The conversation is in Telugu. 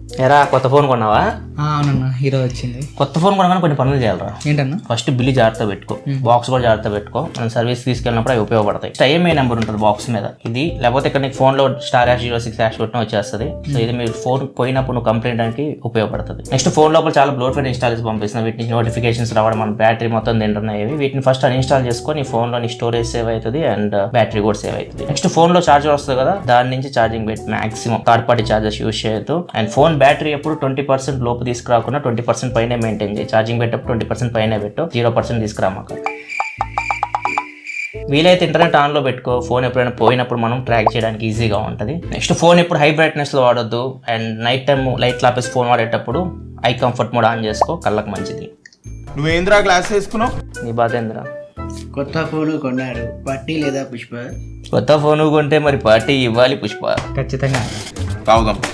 ఎరా కొత్త ఫోన్ కొన్నావా ఆ, అవునన్నా హీరో వచ్చింది కొత్త ఫోన్ కొనగానే కొన్ని పనులు చేయాలరా ఏంటన్నా ఫస్ట్ బిల్లు జాగ్రత్త పెట్టుకో బాక్స్ కూడా జాగ్రత్త పెట్టుకో మనం సర్వీస్ తీసుకెళ్ళినప్పుడు అవి ఉపయోగపడతాయి ఐఎంఐ నెంబర్ ఉంటుంది బాక్స్ మీద ఇది లేకపోతే ఇక్కడ నీకు ఫోన్లో star hash zero six hash కొట్టిన వచ్చేస్తుంది సో ఇది మీరు ఫోన్ పోయినప్పుడు నువ్వు కంప్లైంట్ దానికి ఉపయోగపడుతుంది నెక్స్ట్ ఫోన్ లోపల చాలా బ్లోట్వేర్ ఇన్స్టాల్ చేసి పంపిస్తున్నాయి వీటి నుంచి నోటిఫికేషన్స్ రావడం మన బ్యాటరీ మొత్తం తింటున్నాయి ఇవి. వీటిని ఫస్ట్ అన్ఇన్స్టాల్ చేసుకొని ఫోన్లో నీ స్టోరేజ్ సేవ్ అవుతుంది అండ్ బ్యాటరీ కూడా సేవ్ అవుతుంది నెక్స్ట్ ఫోన్లో చార్జర్ వస్తుంది కదా దాని నుంచి ఛార్జింగ్ పెట్టి maximum third party chargers use చేయొద్దు అండ్ ఫోన్ బ్యాటరీ ఎప్పుడు ట్వంటీ పర్సెంట్ లోపు తీసుకురాకుండా ట్వంటీ పర్సెంట్ పైన మెయింటైన్ చేయి ఛార్జింగ్ పెట్టేప్పుడు ట్వంటీ పర్సెంట్ పైన పెట్టు జీరో పర్సెంట్ తీసుకురామాక వీలైతే ఇంటర్నెట్ ఆన్లో పెట్టుకో ఫోన్ ఎప్పుడైనా పోయినప్పుడు మనం ట్రాక్ చేయడానికి ఈజీగా ఉంటుంది నెక్స్ట్ ఫోన్ ఎప్పుడు హై బ్రైట్నెస్లో వాడొద్దు అండ్ నైట్ టైం లైట్ లాపేసి ఫోన్ వాడేటప్పుడు ఐ కంఫర్ట్ మోడ్ ఆన్ చేసుకో కళ్ళకి మంచిది నువ్వేంద్రా గ్లాస్ వేసుకున్నావు నీ బాధ ఏందిరా కొత్త ఫోన్ కొన్నాడు పట్టి లేదా పుష్ప కొత్త ఫోన్ కొంటే మరి పార్టీ ఇవ్వాలి పుష్ప ఖచ్చితంగా తాగుదాం